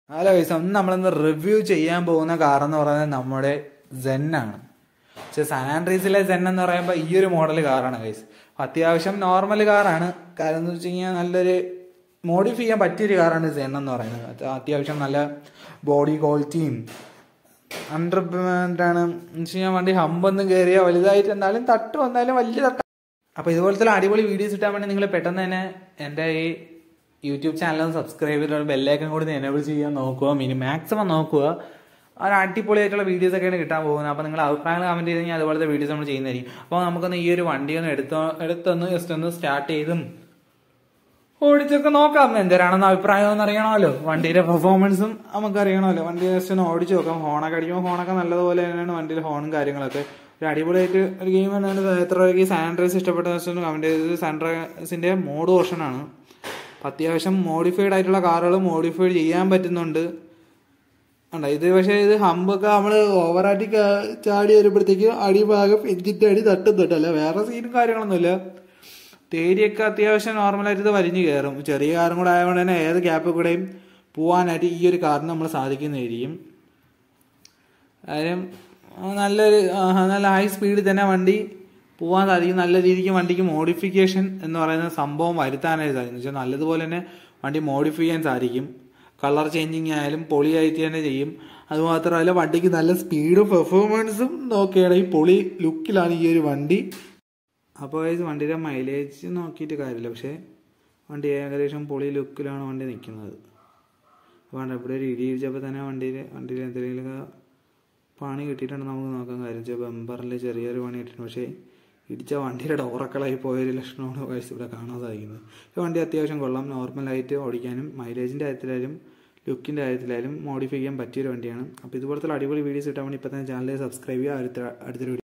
hello guys ഒന്ന് നമ്മളിന്ന് review ചെയ്യാൻ പോകുന്ന കാർ എന്ന് പറയുന്നത് നമ്മുടെ Zen ആണ് പക്ഷെ സാൻഡ്രീസിലെ Zen എന്ന് പറയുമ്പോൾ ഈ ഒരു മോഡൽ കാറാണ് ഗൈസ് അത്യാവശ്യം നോർമൽ കാറാണ് കാരണം എന്ന് വെച്ച് കഴിഞ്ഞാൽ നല്ലൊരു മോഡിഫൈ ചെയ്യാൻ പറ്റിയൊരു കാറാണ് Zen എന്ന് പറയുന്നത് അത് അത്യാവശ്യം നല്ല ബോഡി ക്വാളിറ്റിയും അണ്ടർ എന്താണ് എന്ന് വെച്ച് കഴിഞ്ഞാൽ വണ്ടി ഹമ്പൊന്നും കയറിയ വലുതായിട്ട് എന്നാലും തട്ട് വന്നാലും വലിയ തട്ട അപ്പൊ ഇതുപോലത്തെ അടിപൊളി വീഡിയോസ് ഇട്ടാൻ വേണ്ടി നിങ്ങൾ പെട്ടെന്ന് തന്നെ എൻ്റെ ഈ യൂട്യൂബ് ചാനൽ ഒന്ന് സബ്സ്ക്രൈബ് ചെയ്തിട്ട് ബെല്ലൈക്കൻ കൂടി എനേബിൾ ചെയ്യാൻ നോക്കുക മിനി മാക്സിമം നോക്കുക ഒരു അടിപൊളിയായിട്ടുള്ള വീഡിയോസ് ഒക്കെയാണ് കിട്ടാൻ പോകുന്നത് അപ്പോൾ നിങ്ങൾ അഭിപ്രായങ്ങൾ കമന്റ് ചെയ്ത് കഴിഞ്ഞാൽ അതുപോലത്തെ വീഡിയോസ് നമ്മൾ ചെയ്യുന്നതായിരിക്കും അപ്പോൾ നമുക്കൊന്ന് ഈ ഒരു വണ്ടി ഒന്ന് എടുത്തോ എടുത്തൊന്ന് ജസ്റ്റ് ഒന്ന് സ്റ്റാർട്ട് ചെയ്തും ഓടിച്ചൊക്കെ നോക്കാം എന്തരാണെന്ന് അഭിപ്രായം എന്ന് അറിയണമല്ലോ വണ്ടിയുടെ പെർഫോമൻസും നമുക്ക് അറിയണമല്ലോ വണ്ടി ജസ്റ്റ് ഒന്ന് ഓടിച്ചു നോക്കാം ഹോണൊക്കെ അടിക്കുമ്പോൾ ഹോണൊക്കെ നല്ലതുപോലെ തന്നെയാണ് വണ്ടിയുടെ ഹോണും കാര്യങ്ങളൊക്കെ ഒരു അടിപൊളിയായിട്ട് ഒരു ഗെയിം എന്നാണ് എത്ര പേർക്ക് സാൻഡ്രൈസ് ഇഷ്ടപ്പെട്ട കമന്റ് ചെയ്തത് സാൻഡ്രൈസിന്റെ മോഡ് ഓപ്ഷനാണ് അപ്പം അത്യാവശ്യം മോഡിഫൈഡ് ആയിട്ടുള്ള കാറുകൾ മോഡിഫൈഡ് ചെയ്യാൻ പറ്റുന്നുണ്ട് ഉണ്ട് ഇത് പക്ഷേ ഇത് ഹമ്പൊക്കെ നമ്മൾ ഓവറായിട്ട് ചാടി വരുമ്പോഴത്തേക്ക് അടിഭാഗം എഞ്ചിന്റെ അടി തട്ടുന്നുണ്ട് അല്ല വേറെ സീനും കാര്യങ്ങളൊന്നുമില്ല തേരിയൊക്കെ അത്യാവശ്യം നോർമലായിട്ട് ഇത് വലിഞ്ഞു കയറും ചെറിയ കാറും കൂടെ ആയതുകൊണ്ട് തന്നെ ഏത് ഗ്യാപ്പിൽ കൂടെയും പോകാനായിട്ട് ഈ ഒരു കാറിന് നമ്മൾ സാധിക്കുന്നതായിരിക്കും കാര്യം ആ, നല്ലൊരു ആ, നല്ല ഹൈ സ്പീഡിൽ തന്നെ വണ്ടി പോകാൻ സാധിക്കും നല്ല രീതിക്ക് വണ്ടിക്ക് മോഡിഫിക്കേഷൻ എന്ന് പറയുന്ന സംഭവം വരുത്താനായിട്ട് സാധിക്കും എന്ന് വെച്ചാൽ നല്ലതുപോലെ തന്നെ വണ്ടി മോഡിഫൈ ചെയ്യാൻ സാധിക്കും കളർ ചേഞ്ചിങ് ആയാലും പൊളിയായിട്ട് തന്നെ ചെയ്യും അതുമാത്രമല്ല വണ്ടിക്ക് നല്ല സ്പീഡും പെർഫോമൻസും നോക്കുകയാണെങ്കിൽ പൊളി ലുക്കിലാണ് ഈ ഒരു വണ്ടി അപ്പോൾ ഇത് വണ്ടിയുടെ മൈലേജ് നോക്കിയിട്ട് കാര്യമില്ല പക്ഷേ വണ്ടി ഏകദേശം പൊളി ലുക്കിലാണ് വണ്ടി നിൽക്കുന്നത് വേണ്ട ഇവിടെ ഒരു ഇടി ഇടിച്ചപ്പോൾ തന്നെ വണ്ടിയിൽ വണ്ടിയിൽ എന്തെങ്കിലും പണി കിട്ടിയിട്ടുണ്ട് നമുക്ക് നോക്കാൻ കാര്യം വെച്ചാൽ ബമ്പറിൽ ചെറിയൊരു പണി കിട്ടിയിട്ടുണ്ട് പക്ഷേ ഇടിച്ച വണ്ടിയുടെ ഡോറക്കളായി പോയൊരു ലക്ഷണമാണ് വയസ്സ് ഇവിടെ കാണാൻ സാധിക്കുന്നത് ഈ വണ്ടി അത്യാവശ്യം കൊള്ളാം നോർമലായിട്ട് ഓടിക്കാനും മൈലേജിൻ്റെ കാര്യത്തിലായാലും ലുക്കിൻ്റെ കാര്യത്തിലായാലും മോഡിഫൈ ചെയ്യാൻ പറ്റിയൊരു വണ്ടിയാണ് അപ്പോൾ ഇതുപോലത്തെ അടിപൊളി വീഡിയോസ് കിട്ടാൻ വേണ്ടി ഇപ്പം തന്നെ ചാനൽ സബ്സ്ക്രൈബ് ചെയ്യുക അടുത്ത അടുത്തൊരു video